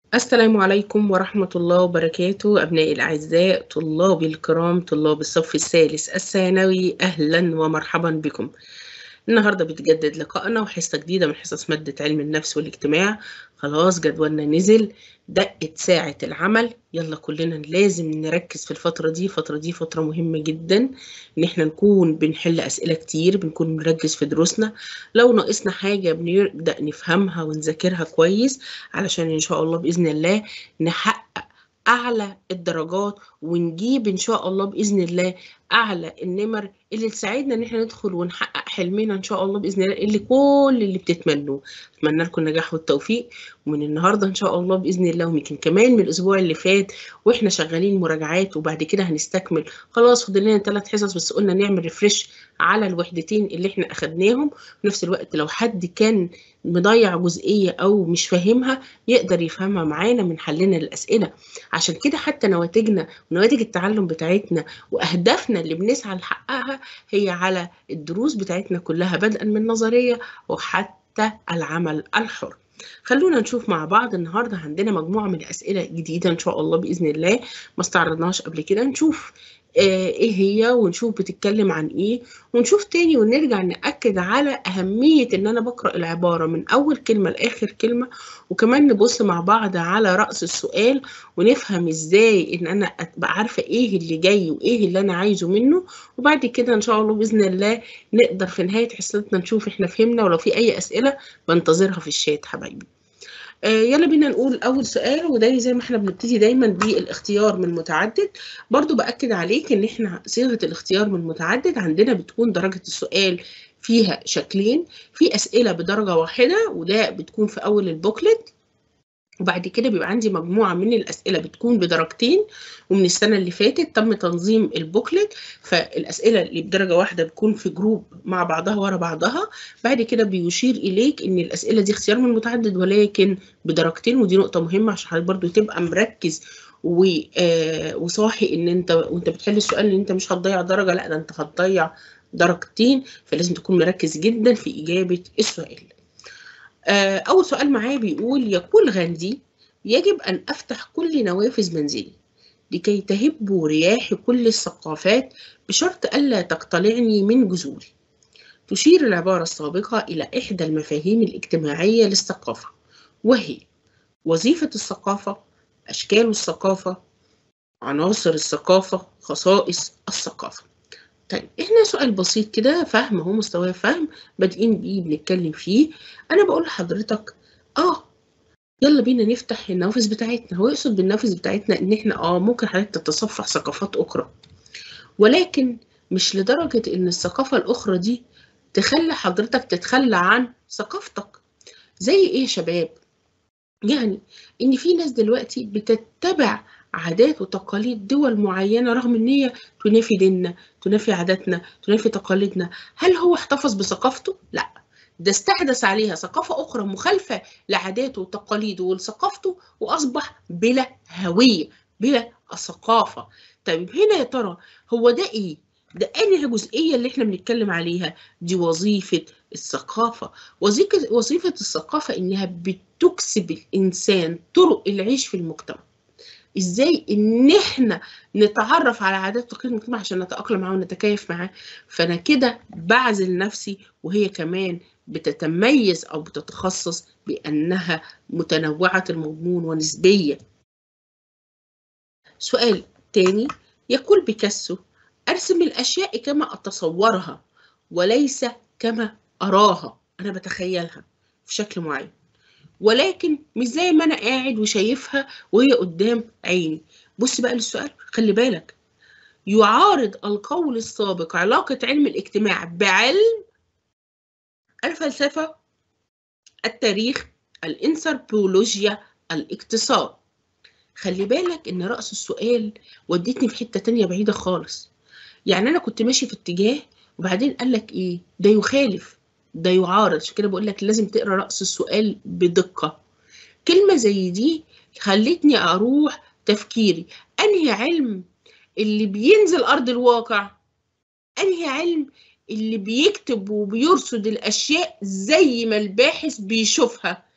السلام عليكم ورحمة الله وبركاته أبنائي الأعزاء طلابي الكرام طلاب الصف الثالث الثانوي أهلا ومرحبا بكم النهاردة بيتجدد لقائنا وحصة جديدة من حصص مادة علم النفس والاجتماع خلاص جدولنا نزل دقت ساعة العمل يلا كلنا لازم نركز في الفترة دي الفترة دي فترة مهمة جدا ان احنا نكون بنحل اسئلة كتير بنكون بنركز في دروسنا لو ناقصنا حاجة بنبدأ نفهمها ونذاكرها كويس علشان ان شاء الله بإذن الله نحقق اعلى الدرجات ونجيب ان شاء الله باذن الله اعلى النمر اللي تساعدنا ان احنا ندخل ونحقق حلمنا ان شاء الله باذن الله اللي كل اللي بتتمنوه اتمنى لكم النجاح والتوفيق ومن النهارده ان شاء الله باذن الله ويمكن كمان من الاسبوع اللي فات واحنا شغالين مراجعات وبعد كده هنستكمل خلاص فاضل لنا ثلاث حصص بس قلنا نعمل ريفرش على الوحدتين اللي احنا اخدناهم في نفس الوقت لو حد كان مضيع جزئيه او مش فاهمها يقدر يفهمها معانا من حلنا للاسئله عشان كده حتى نواتجنا ونواتج التعلم بتاعتنا واهدافنا اللي بنسعى نحققها هي على الدروس بتاعتنا كلها بدءا من نظريه وحتى العمل الحر خلونا نشوف مع بعض النهارده عندنا مجموعه من الاسئله جديده ان شاء الله باذن الله ما استعرضناش قبل كده نشوف ايه هي ونشوف بتتكلم عن ايه ونشوف تاني ونرجع نأكد على أهمية إن أنا بقرأ العبارة من أول كلمة لآخر كلمة وكمان نبص مع بعض على رأس السؤال ونفهم إزاي إن أنا أبقى عارفة إيه اللي جاي وإيه اللي أنا عايزه منه وبعد كده إن شاء الله بإذن الله نقدر في نهاية حصتنا نشوف إحنا فهمنا ولو في أي أسئلة بنتظرها في الشات حبايبي. آه يلا بينا نقول أول سؤال وده زي ما احنا بنبتدي دايما بالاختيار من متعدد برضو بأكد عليك إن احنا صيغة الاختيار من متعدد عندنا بتكون درجة السؤال فيها شكلين في أسئلة بدرجة واحدة وده بتكون في أول البوكلت وبعد كده بيبقى عندي مجموعة من الأسئلة بتكون بدرجتين ومن السنة اللي فاتت تم تنظيم البوكلت فالأسئلة اللي بدرجة واحدة بتكون في جروب مع بعضها ورا بعضها بعد كده بيشير إليك إن الأسئلة دي اختيار من متعدد ولكن بدرجتين ودي نقطة مهمة عشان حضرتك برضو تبقى مركز و... آه وصاحي إن أنت وأنت بتحل السؤال إن أنت مش هتضيع درجة لا ده أنت هتضيع درجتين فلازم تكون مركز جدا في إجابة السؤال. أول سؤال معايا بيقول يقول غاندي يجب أن أفتح كل نوافذ منزلي لكي تهب رياح كل الثقافات بشرط ألا تقتلعني من جذوري تشير العبارة السابقة إلى إحدى المفاهيم الاجتماعية للثقافة وهي وظيفة الثقافة أشكال الثقافة عناصر الثقافة خصائص الثقافة طيب احنا سؤال بسيط كده فهم اهو مستوى فهم بادئين بيه بنتكلم فيه انا بقول لحضرتك اه يلا بينا نفتح النوافذ بتاعتنا هو يقصد بالنوافذ بتاعتنا ان احنا اه ممكن حضرتك تتصفح ثقافات اخرى ولكن مش لدرجة ان الثقافة الاخرى دي تخلي حضرتك تتخلى عن ثقافتك زي ايه يا شباب يعني ان في ناس دلوقتي بتتبع عادات وتقاليد دول معينة رغم ان هي تنافي ديننا تنافي عاداتنا تنافي تقاليدنا هل هو احتفظ بثقافته؟ لا ده استحدث عليها ثقافة أخرى مخالفة لعاداته وتقاليده وثقافته وأصبح بلا هوية بلا ثقافة طيب هنا يا ترى هو ده إيه؟ ده أنهي جزئية اللي احنا بنتكلم عليها دي وظيفة الثقافة وظيفة وظيفة الثقافة إنها بتكسب الإنسان طرق العيش في المجتمع ازاي ان احنا نتعرف على عادات وتقاليد المجتمع عشان نتاقلم معاه ونتكيف معاه فانا كده بعزل نفسي وهي كمان بتتميز او بتتخصص بانها متنوعه المضمون ونسبيه سؤال تاني يقول بيكاسو ارسم الاشياء كما اتصورها وليس كما اراها انا بتخيلها في شكل معين ولكن مش زي ما انا قاعد وشايفها وهي قدام عيني بص بقى للسؤال خلي بالك يعارض القول السابق علاقة علم الاجتماع بعلم الفلسفة التاريخ الانثروبولوجيا الاقتصاد خلي بالك ان رأس السؤال ودتني في حتة تانية بعيدة خالص يعني انا كنت ماشي في اتجاه وبعدين قال لك ايه ده يخالف ده يعارض عشان كده بقول لك لازم تقرا راس السؤال بدقه كلمه زي دي خلتني اروح تفكيري انهي علم اللي بينزل ارض الواقع انهي علم اللي بيكتب وبيرصد الاشياء زي ما الباحث بيشوفها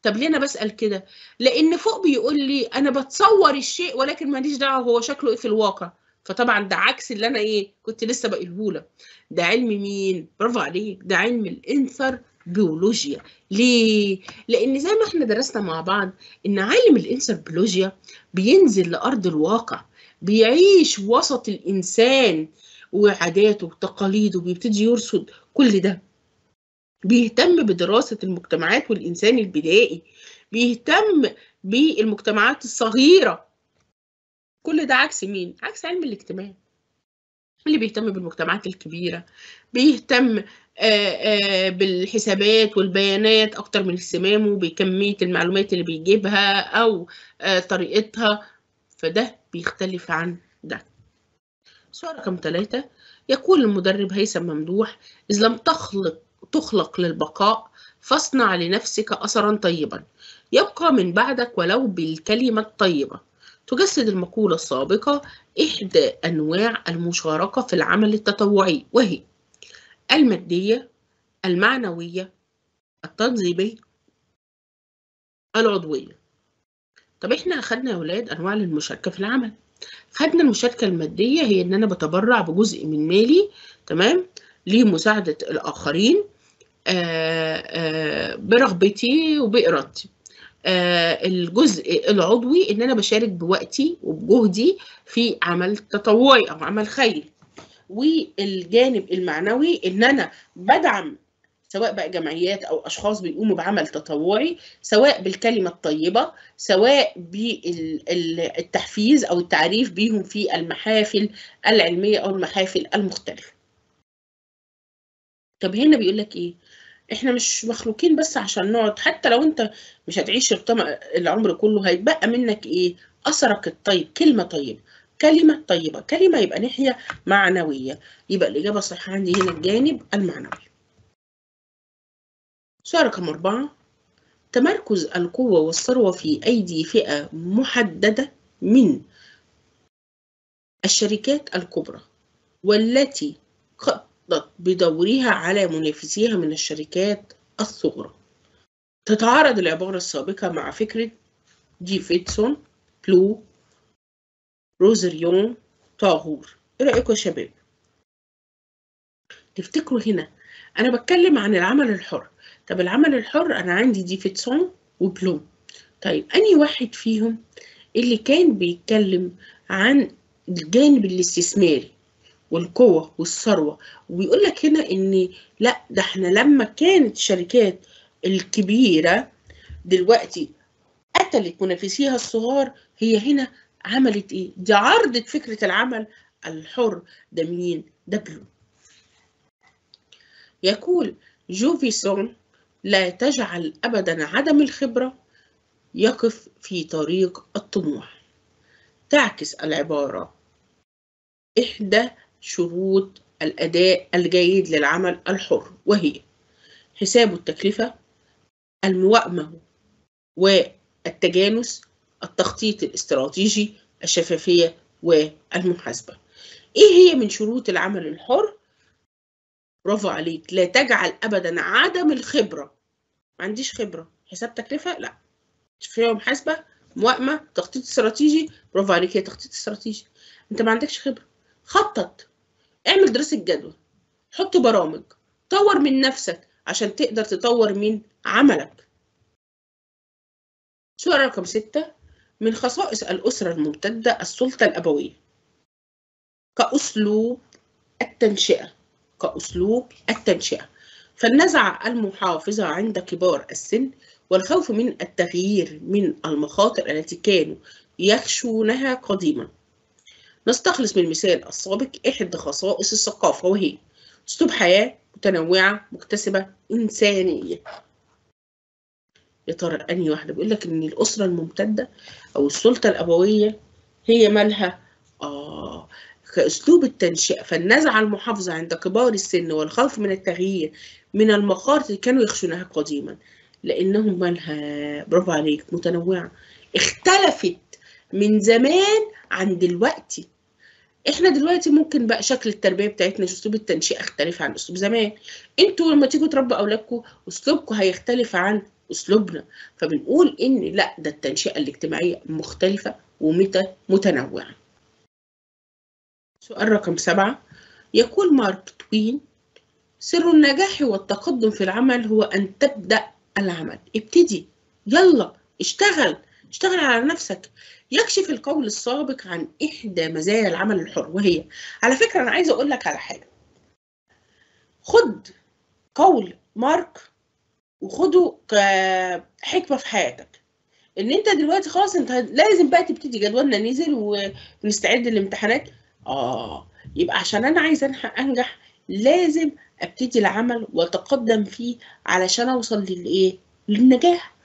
طب ليه انا بسال كده لان فوق بيقول لي انا بتصور الشيء ولكن ماليش دعوه هو شكله ايه في الواقع فطبعا ده عكس اللي انا ايه كنت لسه بقوله لك ده علم مين برافو عليك ده علم الانثر بيولوجيا ليه لان زي ما احنا درسنا مع بعض ان عالم الانثر بيولوجيا بينزل لارض الواقع بيعيش وسط الانسان وعاداته وتقاليده بيبتدي يرصد كل ده بيهتم بدراسة المجتمعات والإنسان البدائي بيهتم بالمجتمعات الصغيرة كل ده عكس مين؟ عكس علم الاجتماع اللي بيهتم بالمجتمعات الكبيرة بيهتم آآ آآ بالحسابات والبيانات أكتر من اهتمامه بكمية المعلومات اللي بيجيبها أو طريقتها فده بيختلف عن ده سؤال رقم ثلاثة يقول المدرب هيثم ممدوح إذ لم تخلق تخلق للبقاء فاصنع لنفسك أثرا طيبا يبقى من بعدك ولو بالكلمة الطيبة تجسد المقولة السابقة إحدى أنواع المشاركة في العمل التطوعي وهي المادية المعنوية التنظيمية العضوية طب احنا أخدنا يا ولاد أنواع المشاركة في العمل خدنا المشاركة المادية هي إن أنا بتبرع بجزء من مالي تمام لمساعدة الآخرين آآ آآ برغبتي وبإرادتي الجزء العضوي إن أنا بشارك بوقتي وبجهدي في عمل تطوعي أو عمل خيري والجانب المعنوي إن أنا بدعم سواء بقى جمعيات أو أشخاص بيقوموا بعمل تطوعي سواء بالكلمة الطيبة سواء بالتحفيز أو التعريف بيهم في المحافل العلمية أو المحافل المختلفة طب هنا بيقول لك ايه احنا مش مخلوقين بس عشان نقعد حتى لو انت مش هتعيش العمر كله هيتبقى منك ايه اثرك الطيب كلمه طيبه كلمه طيبه كلمه يبقى ناحيه معنويه يبقى الاجابه الصحيحه عندي هنا الجانب المعنوي سؤال رقم أربعة تمركز القوة والثروة في أيدي فئة محددة من الشركات الكبرى والتي قضت بدورها على منافسيها من الشركات الصغرى تتعارض العبارة السابقة مع فكرة جيفيتسون بلو روزريون طاغور ايه رأيكم يا شباب تفتكروا هنا انا بتكلم عن العمل الحر طب العمل الحر انا عندي ديفيتسون وبلو طيب اني واحد فيهم اللي كان بيتكلم عن الجانب الاستثماري والقوة والثروة وبيقول لك هنا ان لا ده احنا لما كانت الشركات الكبيرة دلوقتي قتلت منافسيها الصغار هي هنا عملت ايه؟ دي عرضت فكرة العمل الحر ده مين؟ ده بلو يقول جوفيسون لا تجعل أبدا عدم الخبرة يقف في طريق الطموح تعكس العبارة إحدى شروط الأداء الجيد للعمل الحر وهي حساب التكلفة الموائمة والتجانس التخطيط الاستراتيجي الشفافية والمحاسبة إيه هي من شروط العمل الحر؟ برافو عليك لا تجعل أبدا عدم الخبرة ما عنديش خبرة حساب تكلفة لا شفافية ومحاسبة موائمة تخطيط استراتيجي برافو عليك هي تخطيط استراتيجي انت ما عندكش خبرة خطط اعمل دراسة جدوى حط برامج طور من نفسك عشان تقدر تطور من عملك سؤال رقم ستة من خصائص الأسرة الممتدة السلطة الأبوية كأسلوب التنشئة كأسلوب التنشئة فالنزعة المحافظة عند كبار السن والخوف من التغيير من المخاطر التي كانوا يخشونها قديما نستخلص من المثال السابق إحدى خصائص الثقافة وهي أسلوب حياة متنوعة مكتسبة إنسانية يا ترى أنهي واحدة بيقول لك إن الأسرة الممتدة أو السلطة الأبوية هي مالها آه كأسلوب التنشئة فالنزعة المحافظة عند كبار السن والخوف من التغيير من المخاطر اللي كانوا يخشونها قديما لأنهم مالها برافو عليك متنوعة اختلفت من زمان عن دلوقتي احنا دلوقتي ممكن بقى شكل التربيه بتاعتنا اسلوب التنشئه يختلف عن اسلوب زمان انتوا لما تيجوا تربوا اولادكم اسلوبكم هيختلف عن اسلوبنا فبنقول ان لا ده التنشئه الاجتماعيه مختلفه ومتنوعه سؤال رقم سبعة يقول مارك توين سر النجاح والتقدم في العمل هو أن تبدأ العمل ابتدي يلا اشتغل اشتغل على نفسك يكشف القول السابق عن إحدى مزايا العمل الحر وهي على فكرة أنا عايزة أقول لك على حاجة خد قول مارك وخده كحكمة في حياتك ان انت دلوقتي خلاص انت لازم بقى تبتدي جدولنا نزل ونستعد للامتحانات اه يبقى عشان انا عايزه انجح لازم ابتدي العمل واتقدم فيه علشان اوصل للايه للنجاح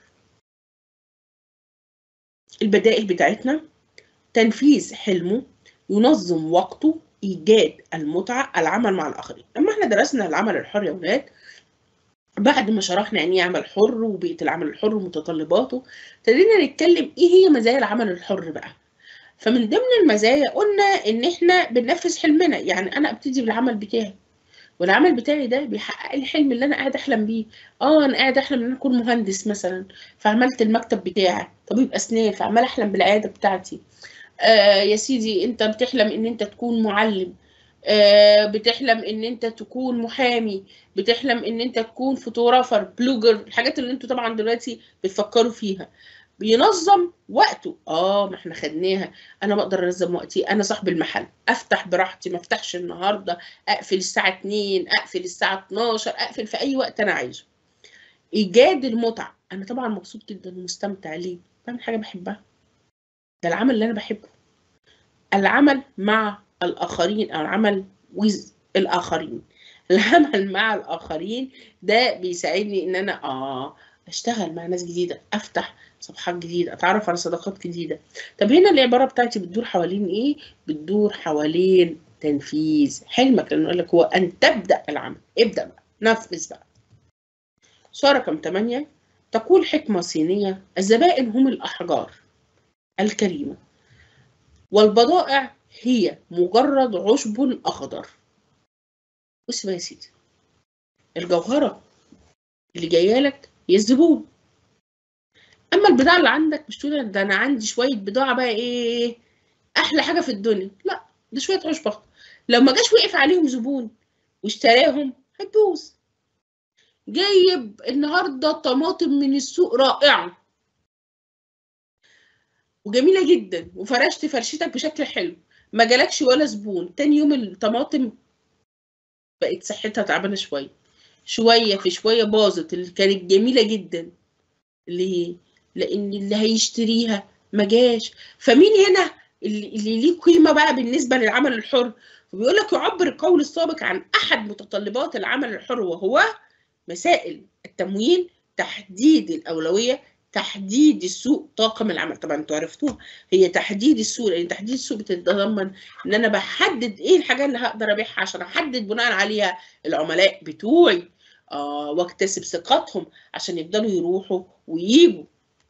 البدائل بتاعتنا تنفيذ حلمه ينظم وقته ايجاد المتعه العمل مع الاخرين لما احنا درسنا العمل الحر يا ولاد بعد ما شرحنا يعني ايه عمل حر وبيئه العمل الحر ومتطلباته ابتدينا نتكلم ايه هي مزايا العمل الحر بقى فمن ضمن المزايا قلنا ان احنا بننفذ حلمنا يعني انا ابتدي بالعمل بتاعي والعمل بتاعي ده بيحقق لي الحلم اللي انا قاعد احلم بيه اه انا قاعد احلم ان انا اكون مهندس مثلا فعملت المكتب بتاعي طبيب اسنان فعمال احلم بالعياده بتاعتي آه يا سيدي انت بتحلم ان انت تكون معلم آه بتحلم ان انت تكون محامي بتحلم ان انت تكون فوتوغرافر بلوجر الحاجات اللي انتوا طبعا دلوقتي بتفكروا فيها بينظم وقته اه ما احنا خدناها انا بقدر انظم وقتي انا صاحب المحل افتح براحتي ما افتحش النهارده اقفل الساعه 2 اقفل الساعه 12 اقفل في اي وقت انا عايزه ايجاد المتعه انا طبعا مبسوط جدا ومستمتع ليه بعمل حاجه بحبها ده العمل اللي انا بحبه العمل مع الاخرين او العمل ويز الاخرين العمل مع الاخرين ده بيساعدني ان انا اه اشتغل مع ناس جديده افتح صفحات جديده اتعرف على صداقات جديده طب هنا العباره بتاعتي بتدور حوالين ايه بتدور حوالين تنفيذ حلمك لانه يقول لك هو ان تبدا العمل ابدا بقى نفذ بقى سؤال رقم 8 تقول حكمه صينيه الزبائن هم الاحجار الكريمه والبضائع هي مجرد عشب اخضر بص بقى يا سيدي الجوهره اللي جايه لك هي الزبون اما البضاعه اللي عندك مش تقول ده انا عندي شويه بضاعه بقى ايه احلى حاجه في الدنيا لا ده شويه عشب اخضر لو ما جاش وقف عليهم زبون واشتراهم هتبوظ جايب النهارده طماطم من السوق رائعه وجميله جدا وفرشت فرشتك بشكل حلو ما جالكش ولا زبون تاني يوم الطماطم بقت صحتها تعبانه شويه شويه في شويه باظت اللي كانت جميله جدا ليه لان اللي هيشتريها ما جاش فمين هنا اللي, اللي ليه قيمه بقى بالنسبه للعمل الحر وبيقول لك يعبر القول السابق عن احد متطلبات العمل الحر وهو مسائل التمويل تحديد الاولويه تحديد السوق طاقم العمل طبعا انتوا عرفتوها هي تحديد السوق لان تحديد السوق بتتضمن ان انا بحدد ايه الحاجه اللي هقدر ابيعها عشان احدد بناء عليها العملاء بتوعي آه واكتسب ثقتهم عشان يفضلوا يروحوا ويجوا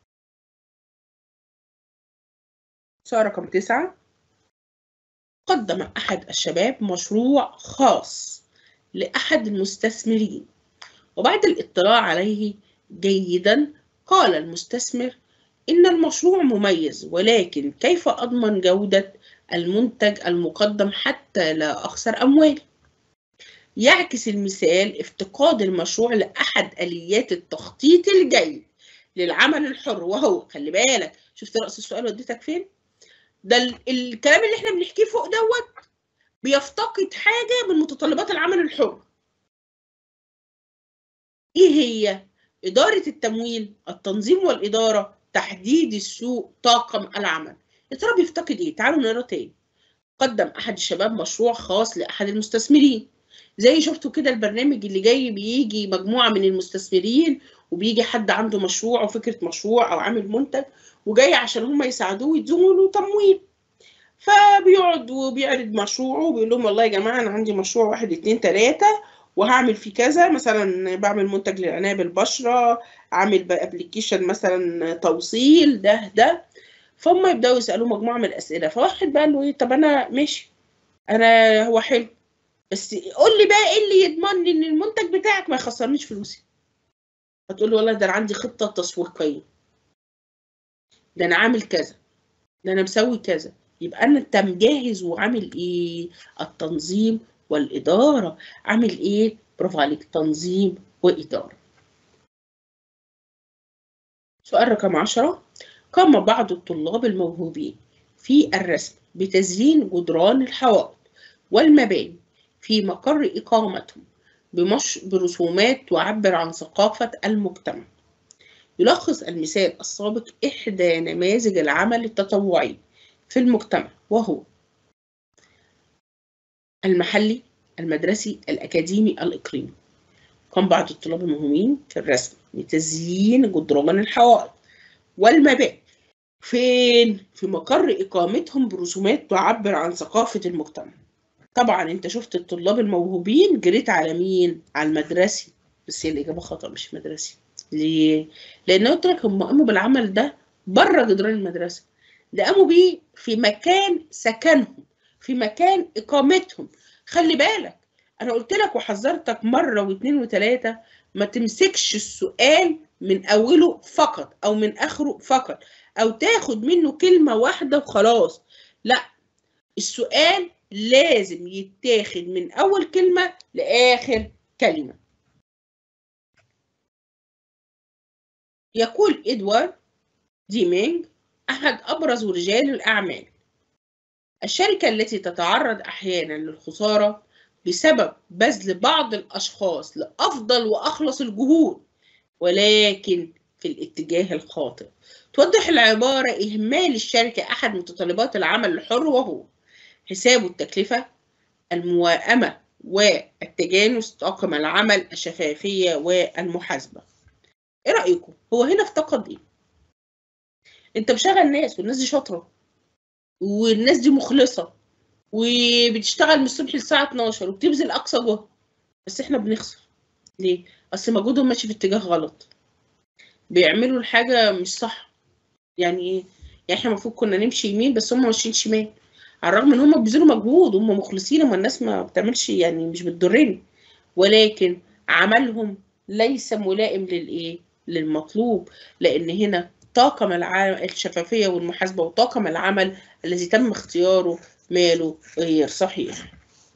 سؤال رقم تسعة قدم أحد الشباب مشروع خاص لأحد المستثمرين وبعد الاطلاع عليه جيدا قال المستثمر إن المشروع مميز ولكن كيف أضمن جودة المنتج المقدم حتى لا أخسر أموالي يعكس المثال افتقاد المشروع لأحد آليات التخطيط الجيد للعمل الحر وهو خلي بالك شفت رأس السؤال وديتك فين؟ ده الكلام اللي احنا بنحكيه فوق دوت بيفتقد حاجة من متطلبات العمل الحر ايه هي؟ إدارة التمويل التنظيم والإدارة تحديد السوق طاقم العمل يا ترى بيفتقد ايه؟ تعالوا نقرا تاني قدم أحد الشباب مشروع خاص لأحد المستثمرين زي شفتوا كده البرنامج اللي جاي بيجي مجموعة من المستثمرين وبيجي حد عنده مشروع أو فكرة مشروع أو عامل منتج وجاي عشان هم يساعدوه ويدوا له تمويل فبيقعد وبيعرض مشروعه وبيقول لهم والله يا جماعة أنا عندي مشروع واحد اتنين تلاتة وهعمل فيه كذا مثلا بعمل منتج للعناية بالبشرة عامل بأبليكيشن مثلا توصيل ده ده فهم يبدأوا يسألوه مجموعة من الأسئلة فواحد بقى له إيه طب أنا ماشي أنا هو حلو بس قول لي بقى ايه اللي يضمن لي ان المنتج بتاعك ما يخسرنيش فلوسي هتقول له والله ده انا عندي خطه تسويقيه ده انا عامل كذا ده انا مسوي كذا يبقى انا انت مجهز وعامل ايه التنظيم والاداره عامل ايه برافو عليك تنظيم واداره سؤال رقم عشرة قام بعض الطلاب الموهوبين في الرسم بتزيين جدران الحوائط والمباني في مقر إقامتهم بمش... برسومات تعبر عن ثقافة المجتمع يلخص المثال السابق إحدى نماذج العمل التطوعي في المجتمع وهو المحلي المدرسي الأكاديمي الإقليمي قام بعض الطلاب المهمين في الرسم لتزيين جدران الحوائط والمباني فين؟ في مقر إقامتهم برسومات تعبر عن ثقافة المجتمع طبعا انت شفت الطلاب الموهوبين جريت على مين؟ على المدرسي بس هي الإجابة خطأ مش مدرسي ليه؟ لأن قلت لك هم قاموا بالعمل ده بره جدران المدرسة ده قاموا بيه في مكان سكنهم في مكان إقامتهم خلي بالك أنا قلت لك وحذرتك مرة واثنين وثلاثة ما تمسكش السؤال من أوله فقط أو من آخره فقط أو تاخد منه كلمة واحدة وخلاص لا السؤال لازم يتاخد من أول كلمة لآخر كلمة يقول إدوارد ديمينج أحد أبرز رجال الأعمال الشركة التي تتعرض أحيانا للخسارة بسبب بذل بعض الأشخاص لأفضل وأخلص الجهود ولكن في الاتجاه الخاطئ توضح العبارة إهمال الشركة أحد متطلبات العمل الحر وهو حساب التكلفة الموائمة والتجانس طاقم العمل الشفافية والمحاسبة ايه رأيكم هو هنا افتقد ايه انت مشغل ناس والناس دي شاطرة والناس دي مخلصة وبتشتغل من الصبح للساعة 12 وبتبذل أقصى جهد بس احنا بنخسر ليه؟ أصل مجهودهم ماشي في اتجاه غلط بيعملوا الحاجة مش صح يعني ايه؟ يعني احنا المفروض كنا نمشي يمين بس هم ماشيين شمال على الرغم ان هم بيبذلوا مجهود هم مخلصين اما الناس ما بتعملش يعني مش بتضرني ولكن عملهم ليس ملائم للايه للمطلوب لان هنا طاقم العمل الشفافيه والمحاسبه وطاقم العمل الذي تم اختياره ماله غير صحيح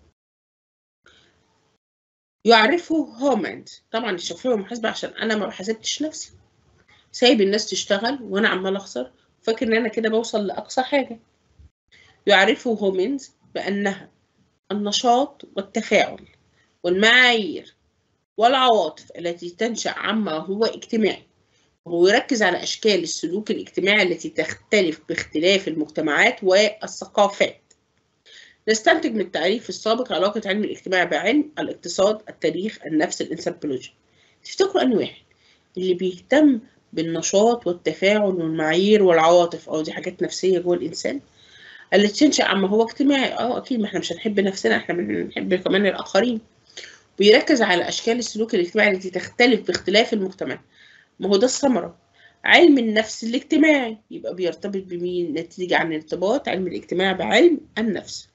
يعرفه هومند طبعا الشفافيه والمحاسبه عشان انا ما حاسبتش نفسي سايب الناس تشتغل وانا عمال اخسر فاكر ان انا كده بوصل لاقصى حاجه يعرفه هومينز بأنها النشاط والتفاعل والمعايير والعواطف التي تنشأ عما هو اجتماعي وهو يركز على أشكال السلوك الاجتماعي التي تختلف باختلاف المجتمعات والثقافات نستنتج من التعريف السابق علاقة علم الاجتماع بعلم الاقتصاد التاريخ النفس الانثروبولوجيا تفتكروا أن واحد اللي بيهتم بالنشاط والتفاعل والمعايير والعواطف أو دي حاجات نفسية جوه الإنسان التي تنشأ عما هو اجتماعي اه اكيد ما احنا مش هنحب نفسنا احنا بنحب كمان الاخرين ويركز على اشكال السلوك الاجتماعي التي تختلف باختلاف المجتمع ما هو ده الثمره علم النفس الاجتماعي يبقى بيرتبط بمين نتيجة عن ارتباط علم الاجتماع بعلم النفس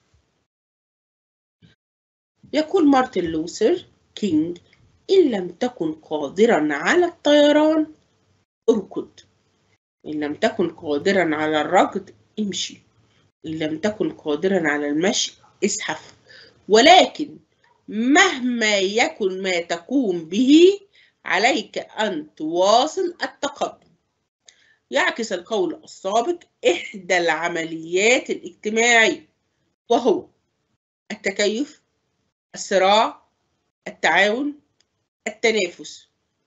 يقول مارتن لوثر كينج إن لم تكن قادرا على الطيران اركض إن لم تكن قادرا على الركض امشي إن لم تكن قادرا على المشي اسحف ولكن مهما يكن ما تقوم به عليك أن تواصل التقدم يعكس القول السابق إحدى العمليات الاجتماعية وهو التكيف الصراع التعاون التنافس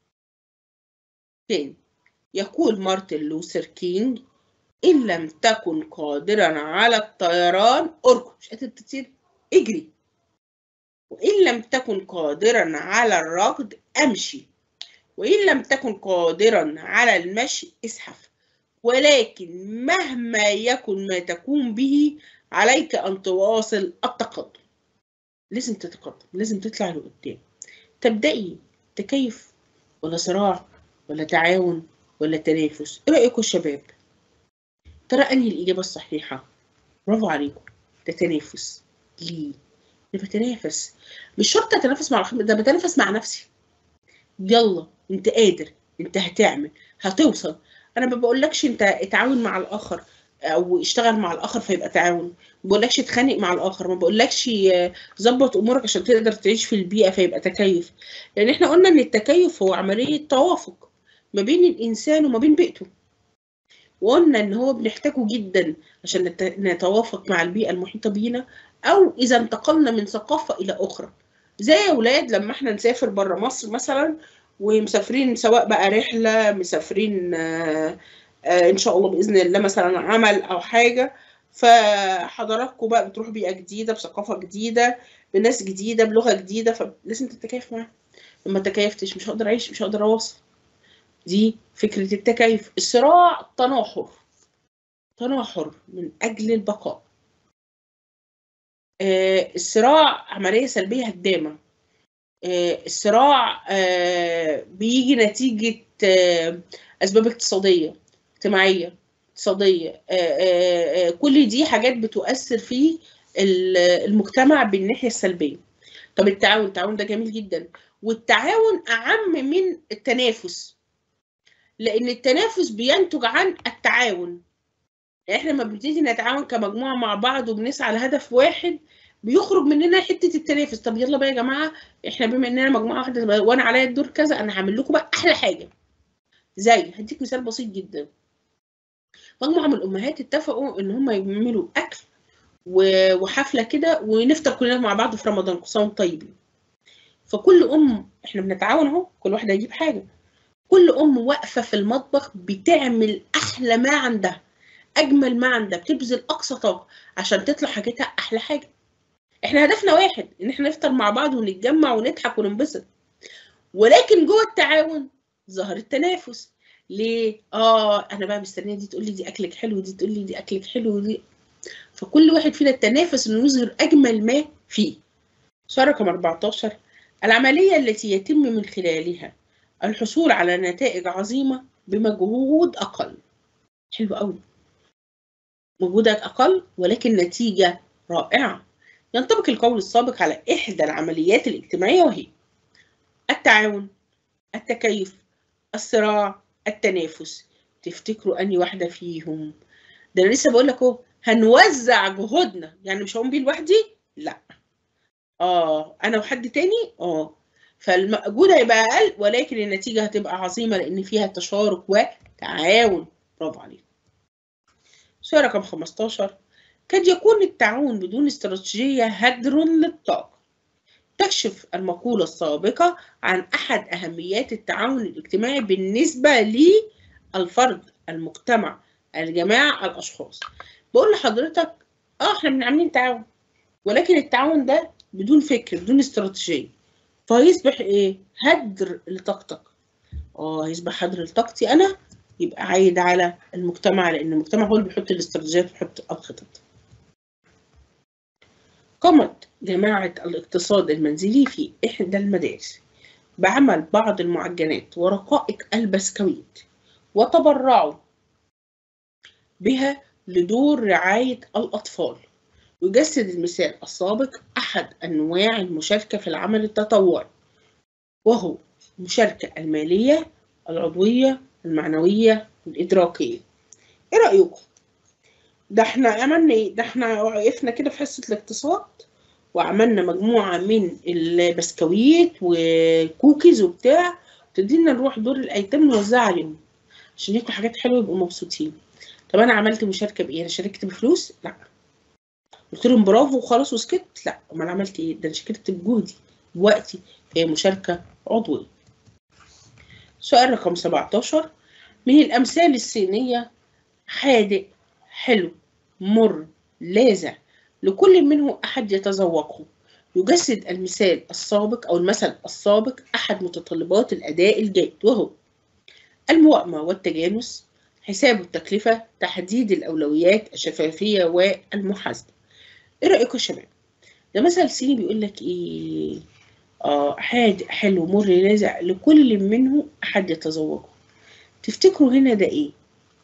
تاني يقول مارتن لوثر كينج إن لم تكن قادرا على الطيران اركض مش قادر تطير اجري وإن لم تكن قادرا على الركض أمشي وإن لم تكن قادرا على المشي اسحف ولكن مهما يكن ما تقوم به عليك أن تواصل التقدم لازم تتقدم لازم تطلع لقدام تبدأي تكيف ولا صراع ولا تعاون ولا تنافس ايه رأيكم الشباب ترى أنهي الإجابة الصحيحة برافو عليكم ده تنافس ليه أنا بتنافس مش شرط أتنافس مع الآخرين ده بتنافس مع نفسي يلا أنت قادر انت هتعمل هتوصل انا ما بقولكش انت اتعاون مع الاخر او اشتغل مع الاخر فيبقى تعاون ما بقولكش اتخانق مع الاخر ما بقولكش ظبط امورك عشان تقدر تعيش في البيئه فيبقى تكيف لان احنا قلنا ان التكيف هو عمليه توافق ما بين الانسان وما بين بيئته وقلنا ان هو بنحتاجه جدا عشان نتوافق مع البيئه المحيطه بينا او اذا انتقلنا من ثقافه الى اخرى زي يا اولاد لما احنا نسافر بره مصر مثلا ومسافرين سواء بقى رحله مسافرين آآ آآ ان شاء الله باذن الله مثلا عمل او حاجه فحضراتكم بقى بتروحوا بيئه جديده بثقافه جديده بناس جديده بلغه جديده فلازم تتكيف معاها لما تكيفتش مش هقدر اعيش مش هقدر اواصل دي فكره التكيف الصراع تناحر تناحر من اجل البقاء آه الصراع عمليه سلبيه هدامه آه الصراع آه بيجي نتيجه اسباب اقتصاديه اجتماعيه اقتصاديه كل دي حاجات بتؤثر في المجتمع بالناحيه السلبيه طب التعاون التعاون ده جميل جدا والتعاون اعم من التنافس لان التنافس بينتج عن التعاون احنا لما بنبتدي نتعاون كمجموعه مع بعض وبنسعى لهدف واحد بيخرج مننا حته التنافس طب يلا بقى يا جماعه احنا بما اننا مجموعه واحده وانا عليا الدور كذا انا هعمل لكم بقى احلى حاجه زي هديك مثال بسيط جدا مجموعه من الامهات اتفقوا ان هم يعملوا اكل وحفله كده ونفطر كلنا مع بعض في رمضان كل سنه طيبين فكل ام احنا بنتعاون اهو كل واحده يجيب حاجه كل ام واقفه في المطبخ بتعمل احلى ما عندها اجمل ما عندها بتبذل اقصى طاقه عشان تطلع حاجتها احلى حاجه احنا هدفنا واحد ان احنا نفطر مع بعض ونتجمع ونضحك وننبسط ولكن جوه التعاون ظهر التنافس ليه اه انا بقى مستنيه دي تقول لي دي اكلك حلو دي تقول لي دي اكلك حلو دي فكل واحد فينا التنافس انه يظهر اجمل ما فيه سؤال رقم 14 العمليه التي يتم من خلالها الحصول على نتائج عظيمه بمجهود اقل حلو قوي مجهودك اقل ولكن نتيجه رائعه ينطبق القول السابق على احدى العمليات الاجتماعيه وهي التعاون التكيف الصراع التنافس تفتكروا اني واحده فيهم ده انا لسه بقول لك اهو هنوزع جهودنا يعني مش هقوم بيه لوحدي لا اه انا وحد تاني اه فالمجهود هيبقى اقل ولكن النتيجه هتبقى عظيمه لان فيها تشارك وتعاون برافو عليك سؤال رقم 15 قد يكون التعاون بدون استراتيجيه هدر للطاقه تكشف المقولة السابقة عن أحد أهميات التعاون الاجتماعي بالنسبة للفرد المجتمع الجماعة الأشخاص بقول لحضرتك اه احنا عاملين تعاون ولكن التعاون ده بدون فكر بدون استراتيجية فهيصبح ايه هدر لطاقتك اه هيصبح هدر لطاقتي انا يبقى عايد على المجتمع لان المجتمع هو اللي بيحط الاستراتيجيات ويحط الخطط قامت جماعة الاقتصاد المنزلي في إحدى المدارس بعمل بعض المعجنات ورقائق البسكويت وتبرعوا بها لدور رعاية الأطفال يجسد المثال السابق أحد أنواع المشاركة في العمل التطوعي وهو المشاركة المالية العضوية المعنوية الإدراكية إيه رأيكم؟ ده احنا عملنا ايه؟ ده احنا وقفنا كده في حصة الاقتصاد وعملنا مجموعة من البسكويت وكوكيز وبتاع تدينا نروح دور الأيتام نوزعها عليهم عشان ياكلوا حاجات حلوة يبقوا مبسوطين طب أنا عملت مشاركة بإيه؟ أنا شاركت بفلوس؟ لأ قلت لهم برافو وخلاص وسكت؟ لأ أمال عملت إيه؟ ده أنا شاركت بجهدي بوقتي هي مشاركة عضوية سؤال رقم 17 من الأمثال الصينية حادق حلو مر لاذع لكل منه أحد يتذوقه يجسد المثال السابق أو المثل السابق أحد متطلبات الأداء الجيد وهو الموائمة والتجانس حساب التكلفة تحديد الأولويات الشفافية والمحاسبة إيه رأيكم يا شباب؟ ده مثل صيني بيقول لك إيه؟ آه حادق حلو مر لاذع لكل منه أحد يتذوقه تفتكروا هنا ده إيه؟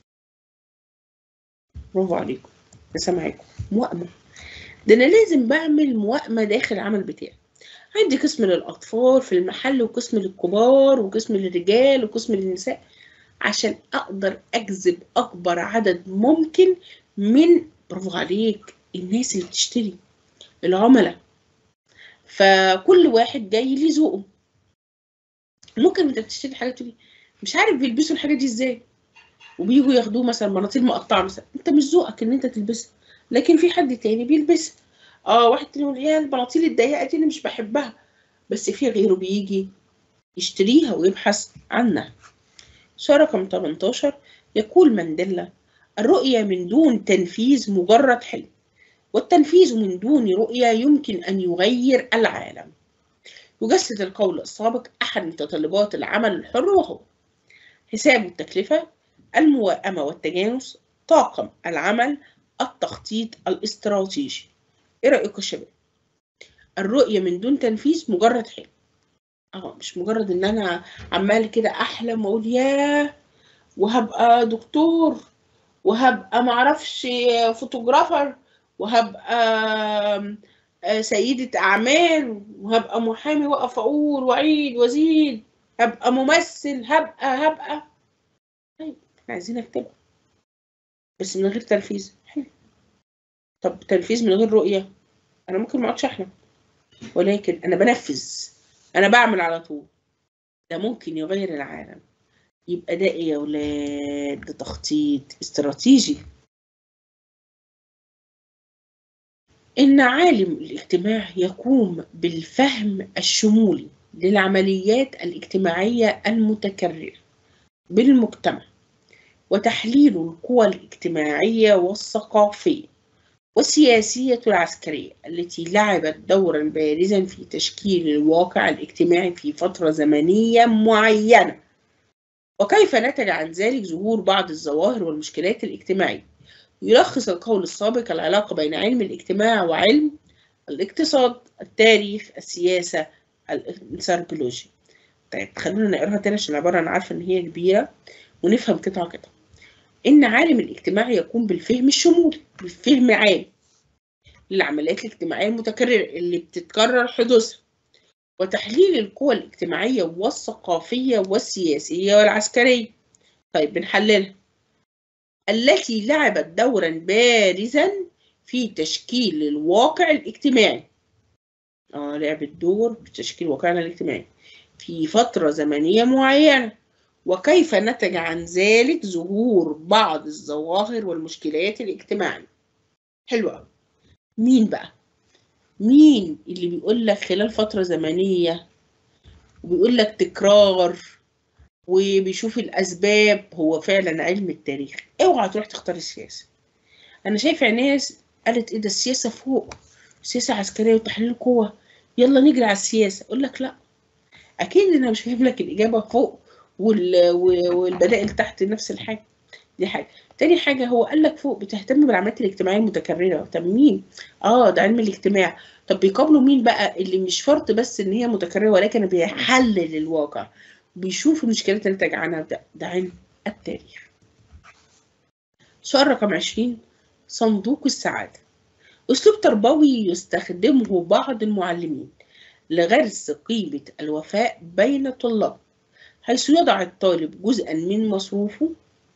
برافو عليكم ده سامعاكم موائمة ده انا لازم بعمل موائمه داخل العمل بتاعي عندي قسم للأطفال في المحل وقسم للكبار وقسم للرجال وقسم للنساء عشان أقدر أجذب أكبر عدد ممكن من برافو عليك الناس اللي بتشتري العملاء فكل واحد جاي ليه ذوقه ممكن انت بتشتري حاجات تقولي مش عارف بيلبسوا الحاجات دي ازاي وبيجوا ياخدوه مثلا مناطيل مقطعه مثلا انت مش ذوقك ان انت تلبسها لكن في حد تاني بيلبسها اه واحد تاني يقول يا البناطيل الضيقه دي انا مش بحبها بس في غيره بيجي يشتريها ويبحث عنها سؤال رقم 18 يقول مانديلا الرؤية من دون تنفيذ مجرد حلم والتنفيذ من دون رؤية يمكن أن يغير العالم يجسد القول السابق أحد متطلبات العمل الحر وهو حساب التكلفة الموائمة والتجانس طاقم العمل التخطيط الاستراتيجي ايه رأيكم يا شباب الرؤية من دون تنفيذ مجرد حلم اه مش مجرد ان انا عمال كده احلم واقول ياه وهبقى دكتور وهبقى معرفش فوتوغرافر وهبقى سيدة أعمال وهبقى محامي وأقف أقول وأعيد وأزيد هبقى ممثل هبقى هبقى طيب احنا عايزين أكتبها بس من غير تنفيذ حلو طب تنفيذ من غير رؤية أنا ممكن ما أقعدش أحلم ولكن أنا بنفذ أنا بعمل على طول ده ممكن يغير العالم يبقى ده إيه يا ولاد ده تخطيط استراتيجي إن عالم الاجتماع يقوم بالفهم الشمولي للعمليات الاجتماعية المتكررة بالمجتمع وتحليل القوى الاجتماعية والثقافية والسياسية العسكرية التي لعبت دورا بارزا في تشكيل الواقع الاجتماعي في فترة زمنية معينة وكيف نتج عن ذلك ظهور بعض الظواهر والمشكلات الاجتماعية يلخص القول السابق العلاقة بين علم الاجتماع وعلم الاقتصاد التاريخ السياسة الانثروبولوجيا طيب خلونا نقراها تاني عشان العبارة أنا عارفة إن هي كبيرة ونفهم قطعة قطعة إن عالم الاجتماع يقوم بالفهم الشمولي بالفهم عام للعمليات الاجتماعية المتكررة اللي بتتكرر حدوثها وتحليل القوى الاجتماعية والثقافية والسياسية والعسكرية طيب بنحللها التي لعبت دورا بارزا في تشكيل الواقع الاجتماعي اه لعبت دور في تشكيل واقعنا الاجتماعي في فترة زمنية معينة وكيف نتج عن ذلك ظهور بعض الظواهر والمشكلات الاجتماعية حلو قوي مين بقى مين اللي بيقول لك خلال فترة زمنية وبيقول لك تكرار وبيشوف الأسباب هو فعلا علم التاريخ اوعى تروح تختار السياسة أنا شايفة ناس قالت إيه ده السياسة فوق سياسة عسكرية وتحليل قوة يلا نجري على السياسة أقول لك لأ أكيد أنا مش فاهم لك الإجابة فوق وال... والبدائل تحت نفس الحاجة دي حاجة تاني حاجة هو قال لك فوق بتهتم بالعمليات الاجتماعية المتكررة طب مين؟ اه ده علم الاجتماع طب بيقابلوا مين بقى اللي مش شرط بس ان هي متكررة ولكن بيحلل الواقع بيشوف المشكلات اللي نتج عنها ده, ده علم التاريخ سؤال رقم 20 صندوق السعادة أسلوب تربوي يستخدمه بعض المعلمين لغرس قيمة الوفاء بين الطلاب حيث يضع الطالب جزءا من مصروفه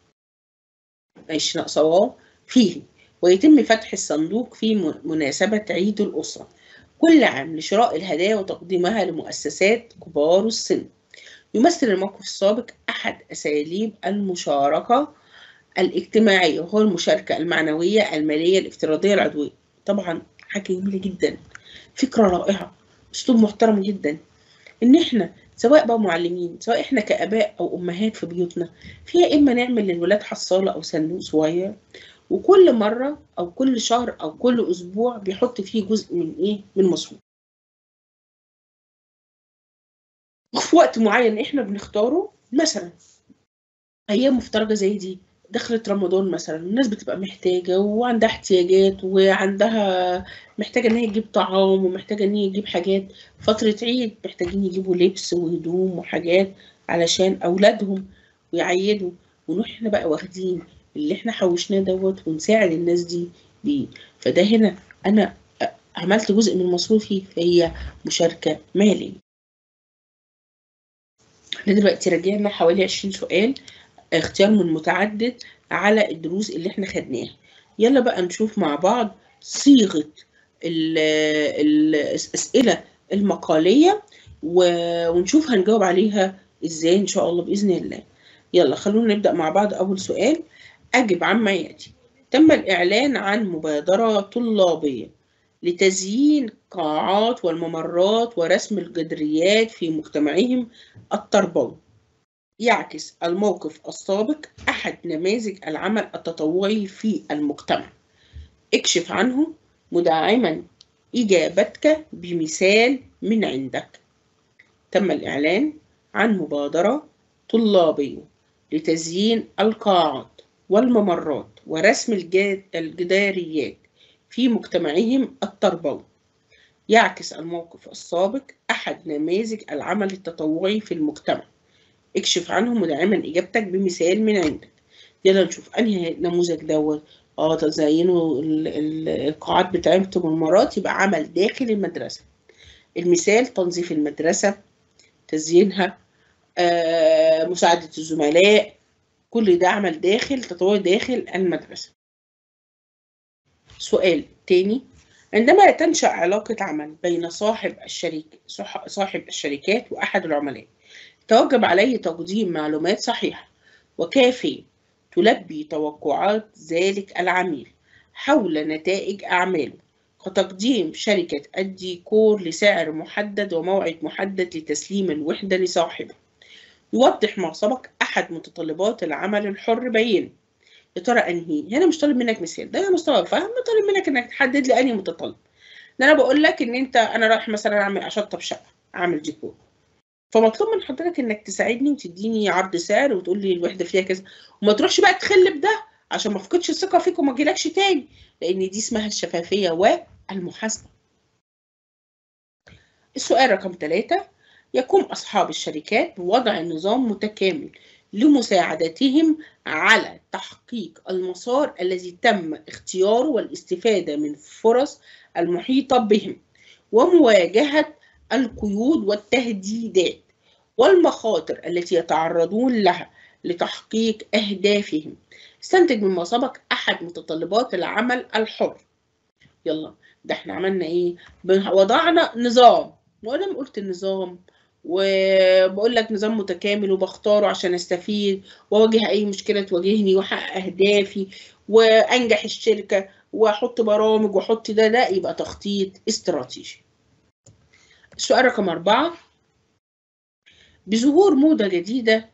عشرين صواب فيه ويتم فتح الصندوق في مناسبة عيد الأسرة كل عام لشراء الهدايا وتقديمها لمؤسسات كبار السن يمثل الموقف السابق أحد أساليب المشاركة الاجتماعية وهو المشاركة المعنوية المالية الافتراضية العضوية طبعا حاجة جميلة جدا فكرة رائعة أسلوب محترم جدا إن إحنا سواء بقى معلمين سواء إحنا كآباء أو أمهات في بيوتنا فيها إما نعمل للولاد حصالة أو صندوق صغير وكل مرة أو كل شهر أو كل أسبوع بيحط فيه جزء من إيه من مصروف وفي وقت معين إحنا بنختاره مثلا أيام مفترجة زي دي دخلت رمضان مثلا الناس بتبقى محتاجة وعندها احتياجات وعندها محتاجة ان هي تجيب طعام ومحتاجة ان هي تجيب حاجات فترة عيد محتاجين يجيبوا لبس وهدوم وحاجات علشان أولادهم ويعيدوا ونروح احنا بقى واخدين اللي احنا حوشناه دوت ونساعد الناس دي بيه فده هنا أنا عملت جزء من مصروفي فهي مشاركة مالية احنا دلوقتي راجعنا حوالي 20 سؤال اختيار من متعدد على الدروس اللي احنا خدناها يلا بقى نشوف مع بعض صيغة الأسئلة المقالية ونشوف هنجاوب عليها ازاي ان شاء الله بإذن الله يلا خلونا نبدأ مع بعض أول سؤال أجب عما يأتي تم الإعلان عن مبادرة طلابية لتزيين قاعات والممرات ورسم الجدريات في مجتمعهم التربوي يعكس الموقف السابق أحد نماذج العمل التطوعي في المجتمع اكشف عنه مدعما إجابتك بمثال من عندك تم الإعلان عن مبادرة طلابية لتزيين القاعات والممرات ورسم الجداريات في مجتمعهم التربوي يعكس الموقف السابق أحد نماذج العمل التطوعي في المجتمع اكشف عنه مدعما إجابتك بمثال من عندك يلا نشوف أنهي نموذج دوت اه تزينوا القاعات بتاعتهم الممرات يبقى عمل داخل المدرسة المثال تنظيف المدرسة تزيينها آه، مساعدة الزملاء كل ده عمل داخل تطوعي داخل المدرسة سؤال تاني عندما تنشأ علاقة عمل بين صاحب الشريك صاحب الشركات وأحد العملاء توجب عليه تقديم معلومات صحيحة وكافية تلبي توقعات ذلك العميل حول نتائج أعماله كتقديم شركة الديكور لسعر محدد وموعد محدد لتسليم الوحدة لصاحبه يوضح ما سبق أحد متطلبات العمل الحر بينه يا ترى أنهي هنا مش طالب منك مثال ده أنا مستوعب فاهم طالب منك إنك تحدد لي أنهي متطلب ده أنا بقول لك إن أنت أنا رايح مثلا أعمل أشطب شقة أعمل ديكور فمطلوب من حضرتك انك تساعدني وتديني عرض سعر وتقول لي الوحده فيها كذا وما تروحش بقى تخل بده عشان ما افقدش الثقه فيك وما اجيلكش تاني لان دي اسمها الشفافيه والمحاسبه السؤال رقم ثلاثة يقوم أصحاب الشركات بوضع نظام متكامل لمساعدتهم على تحقيق المسار الذي تم اختياره والاستفادة من فرص المحيطة بهم ومواجهة القيود والتهديدات والمخاطر التي يتعرضون لها لتحقيق أهدافهم استنتج مما سبق أحد متطلبات العمل الحر يلا ده احنا عملنا ايه وضعنا نظام وانا قلت النظام وبقول لك نظام متكامل وبختاره عشان استفيد واواجه اي مشكله تواجهني واحقق اهدافي وانجح الشركه واحط برامج واحط ده ده يبقى تخطيط استراتيجي السؤال رقم أربعة بظهور موضة جديدة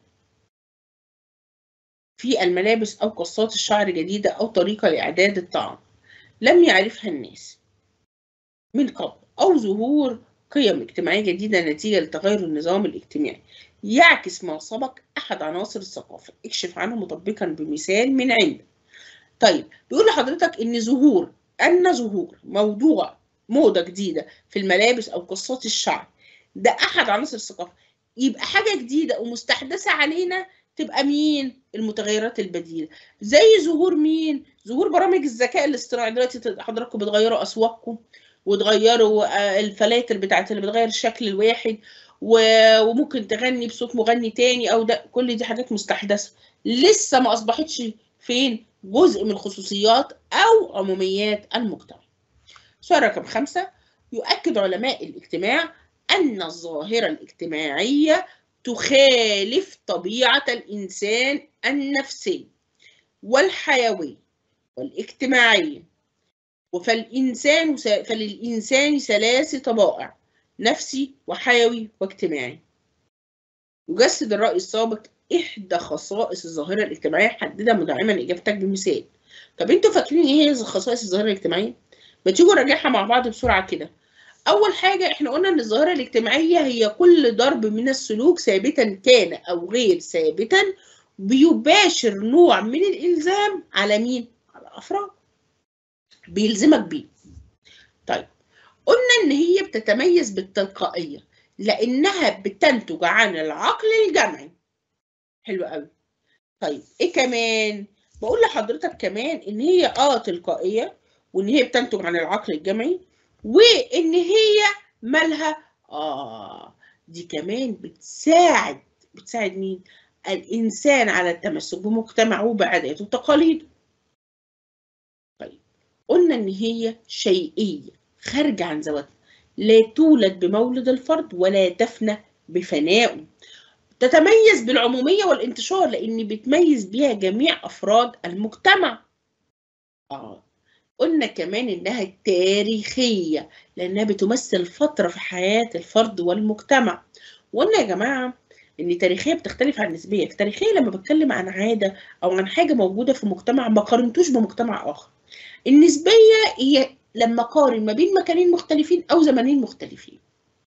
في الملابس أو قصات الشعر جديدة أو طريقة لإعداد الطعام لم يعرفها الناس من قبل أو ظهور قيم اجتماعية جديدة نتيجة لتغير النظام الاجتماعي يعكس ما سبق أحد عناصر الثقافة اكشف عنه مطبقا بمثال من عندك طيب بيقول لحضرتك إن ظهور أن ظهور موضوع موضة جديدة في الملابس أو قصات الشعر ده أحد عناصر الثقافة يبقى حاجة جديدة ومستحدثة علينا تبقى مين المتغيرات البديلة زي ظهور مين ظهور برامج الذكاء الاصطناعي دلوقتي حضراتكم بتغيروا أسواقكم وتغيروا الفلاتر بتاعت اللي بتغير الشكل الواحد وممكن تغني بصوت مغني تاني او ده كل دي حاجات مستحدثه لسه ما اصبحتش فين جزء من خصوصيات او عموميات المجتمع سؤال رقم خمسة يؤكد علماء الاجتماع أن الظاهرة الاجتماعية تخالف طبيعة الإنسان النفسي والحيوي والاجتماعي فالإنسان فللإنسان ثلاث طبائع نفسي وحيوي واجتماعي يجسد الرأي السابق إحدى خصائص الظاهرة الاجتماعية حددها مدعما إجابتك بمثال طب أنتوا فاكرين إيه هي خصائص الظاهرة الاجتماعية؟ ما تيجوا نراجعها مع بعض بسرعة كده أول حاجة إحنا قلنا إن الظاهرة الاجتماعية هي كل ضرب من السلوك ثابتا كان أو غير ثابتا بيباشر نوع من الإلزام على مين؟ على الأفراد بيلزمك بيه طيب قلنا إن هي بتتميز بالتلقائية لأنها بتنتج عن العقل الجمعي حلو قوي طيب إيه كمان؟ بقول لحضرتك كمان إن هي آه تلقائية وإن هي بتنتج عن العقل الجمعي وإن هي مالها آه دي كمان بتساعد بتساعد مين؟ الإنسان على التمسك بمجتمعه وبعاداته وتقاليده. طيب قلنا إن هي شيئية خارجة عن ذواتها لا تولد بمولد الفرد ولا تفنى بفنائه. تتميز بالعمومية والانتشار لأن بتميز بيها جميع أفراد المجتمع. آه قلنا كمان إنها تاريخية لأنها بتمثل فترة في حياة الفرد والمجتمع. وقلنا يا جماعة ان التاريخيه بتختلف عن النسبيه التاريخيه لما بتكلم عن عاده او عن حاجه موجوده في مجتمع ما قارنتوش بمجتمع اخر النسبيه هي لما قارن ما بين مكانين مختلفين او زمانين مختلفين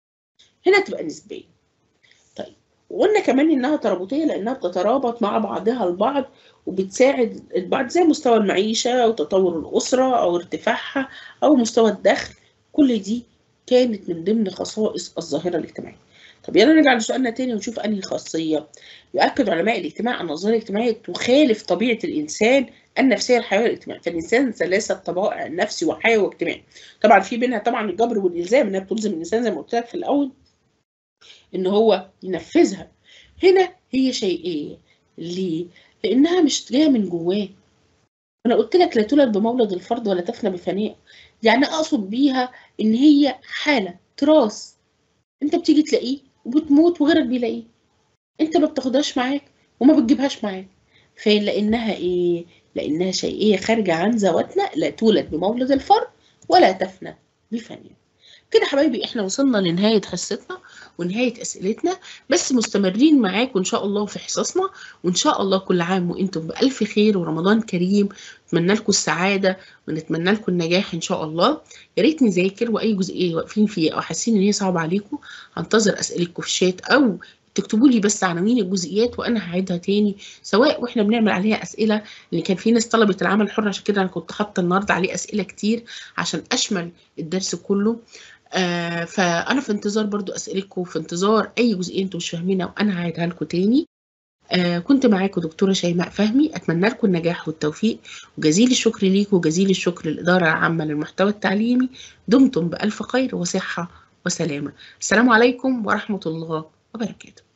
هنا تبقى نسبيه طيب وقلنا كمان انها ترابطيه لانها بتترابط مع بعضها البعض وبتساعد البعض زي مستوى المعيشه او تطور الاسره او ارتفاعها او مستوى الدخل كل دي كانت من ضمن خصائص الظاهره الاجتماعيه طب يلا نرجع لسؤالنا تاني ونشوف انهي خاصيه يؤكد علماء الاجتماع ان الظاهره الاجتماعيه تخالف طبيعه الانسان النفسيه الحيويه والاجتماعيه فالانسان ثلاثه طبائع نفسي وحيوي واجتماعي طبعا في بينها طبعا الجبر والالزام انها بتلزم الانسان زي ما قلت لك في الاول ان هو ينفذها هنا هي شيئيه ليه لانها مش جايه من جواه انا قلت لك لا تولد بمولد الفرد ولا تفنى بفناء يعني اقصد بيها ان هي حاله تراث انت بتيجي تلاقيه وبتموت وغيرك بيلاقيه انت ما بتاخدهاش معاك وما بتجيبهاش معاك فين لانها ايه لانها شيئيه خارجه عن ذواتنا لا تولد بمولد الفرد ولا تفنى بفناء كده حبايبي احنا وصلنا لنهايه حصتنا ونهايه اسئلتنا بس مستمرين معاكم ان شاء الله في حصصنا وان شاء الله كل عام وانتم بالف خير ورمضان كريم نتمنى لكم السعاده ونتمنى لكم النجاح ان شاء الله يا ريت نذاكر واي جزئيه واقفين فيها او حاسين ان هي صعبه عليكم هنتظر اسئلتكم في الشات او تكتبوا لي بس عناوين الجزئيات وانا هعيدها تاني سواء واحنا بنعمل عليها اسئله لان كان في ناس طلبت العمل الحر عشان كده انا كنت حاطه النهارده عليه اسئله كتير عشان اشمل الدرس كله آه فانا في انتظار برضو اسئلتكم في انتظار اي جزئيه انتم مش فاهمينها وانا هعيدها لكم تاني آه كنت معاكم دكتوره شيماء فهمي اتمنى لكم النجاح والتوفيق وجزيل الشكر ليكم وجزيل الشكر للاداره العامه للمحتوى التعليمي دمتم بالف خير وصحه وسلامه السلام عليكم ورحمه الله وبركاته